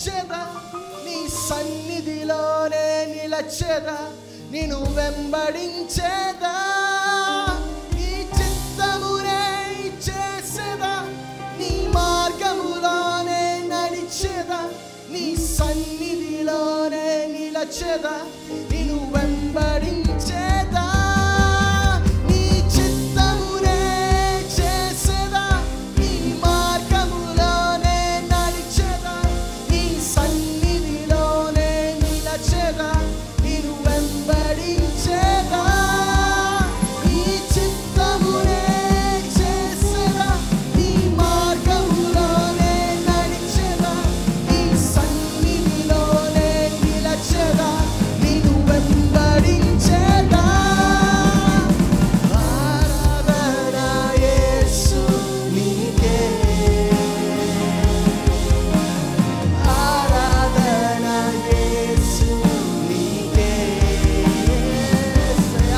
నిలిచేదా నీ సన్నిధిలోనే నిలచేదా నేను వెంబడించేదా నీ చిత్తమునే చేసేదా నీ మార్గములోనే నడిచేదా నీ సన్నిధిలోనే నిలచేదా నేను వెంబడించేదా నీ చిత్తమునే చేసేదా నీ మార్గములోనే నడిచేదా నీ సన్నిధిలోనే నిలచేదా నేను వెంబడించేదా నీ చిత్తమునే చేసేదా నీ మార్గములోనే నడిచేదా నీ సన్నిధిలోనే నిలచేదా నేను వెంబడించేదా ఆరాధన యేసు నీకే ఆరాధన యేసు నీకే యేసయ్యా.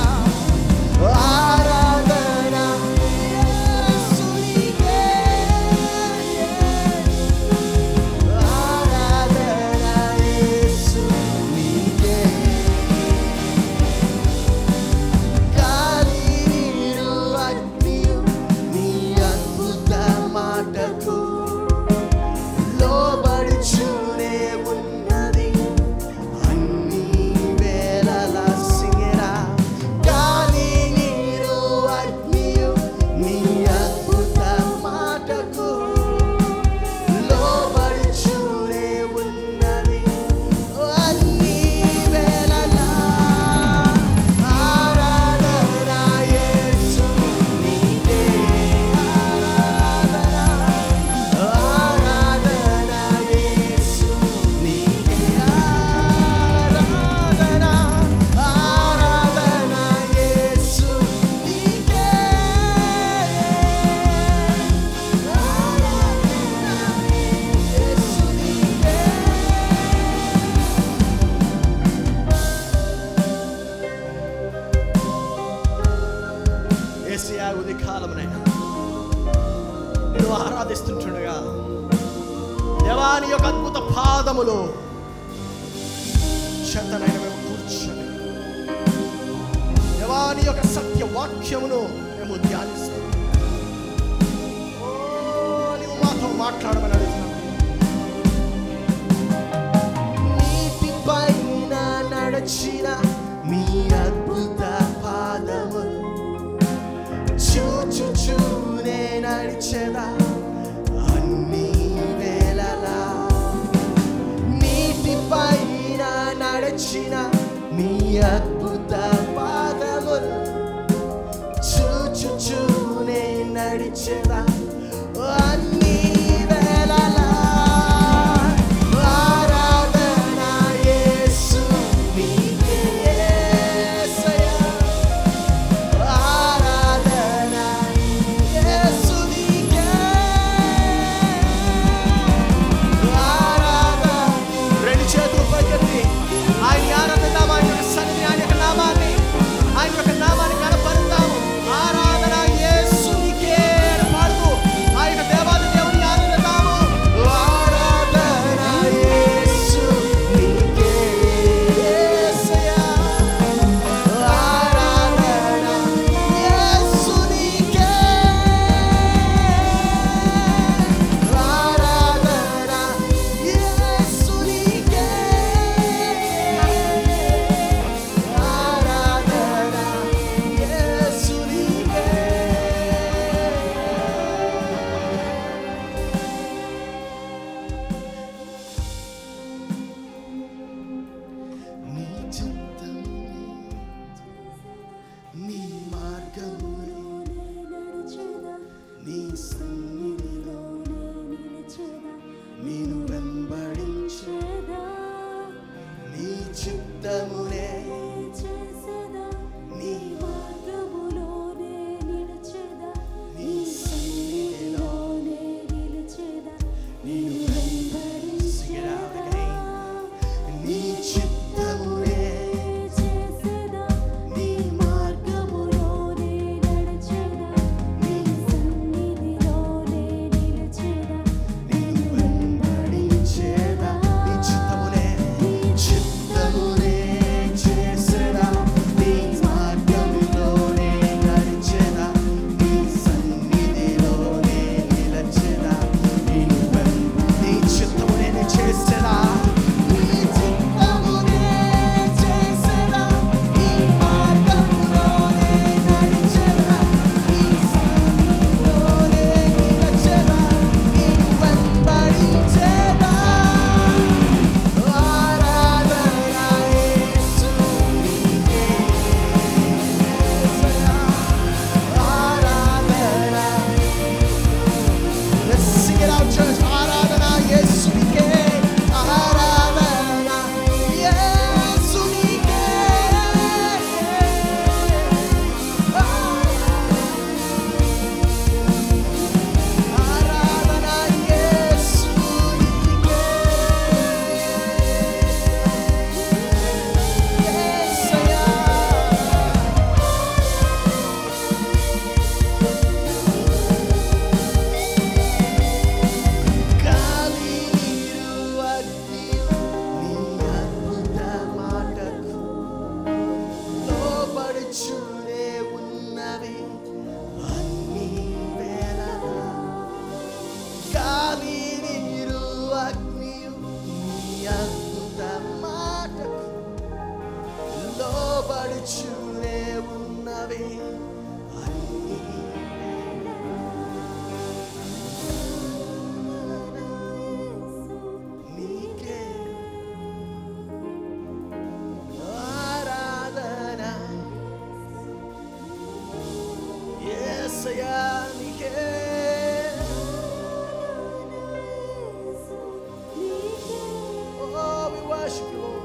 ఆరాధన యేసు నీకే. ఆరాధన యేసు నీకే. గాలి నీరు అగ్నియు నీ అద్భుత మాటకు లోబడుచునే ఉన్నది అన్ని వేళల సింగరా గాలి నీరు అగ్నియు నీ అద్భుత మాటకు లోబడుచునే ఉన్నది అన్ని వేళలా ఆరాధన యేసు నీకే ఆరాధన ఆరాధన యేసు నీకే ఆరాధన ఆరాధన యేసు నీకే ఆరాధన యేసు నీకే ఏసియా ఉది కాలమునైనా నేను ఆరాధిస్తుంటుండగా దేవాని యొక్క అద్భుత పాదములు చెత్తనైన మేము కూర్చొని దేవాని యొక్క సత్య వాక్యమును మేము ధ్యానిస్తాం ఓ, నీవు మాతో మాట్లాడమని అడుగుతున్నాను నీటి పైన నడచిన మీ అద్భుత పాదములు చూచుచూనే నడిచెదా అన్ని వేళలా నీటి పైన నడిచిన మీ అద్భుత పాదములు చూచుచూనే నడిచెదా అన్ని వేళలా ఆరాధన యేసు నీకే యేసయ్యా ఆరాధన యేసు నీకే ఆరాధన రెండు చేతులు పైకెత్తి ఆయన ఆరాధిద్దాం ఆయన యొక్క సన్నిధి ఆయన యొక్క నామాన్ని ఆయన యొక్క నామాన్ని కనపరుద్దాము ఆరాధన యేసు నీకే అని పాడుతూ నెరవేర్చునే ఉన్నవి అన్నీ నీకే ఆరాధన యేసయ్యా నీకే Oh, we worship you, Lord.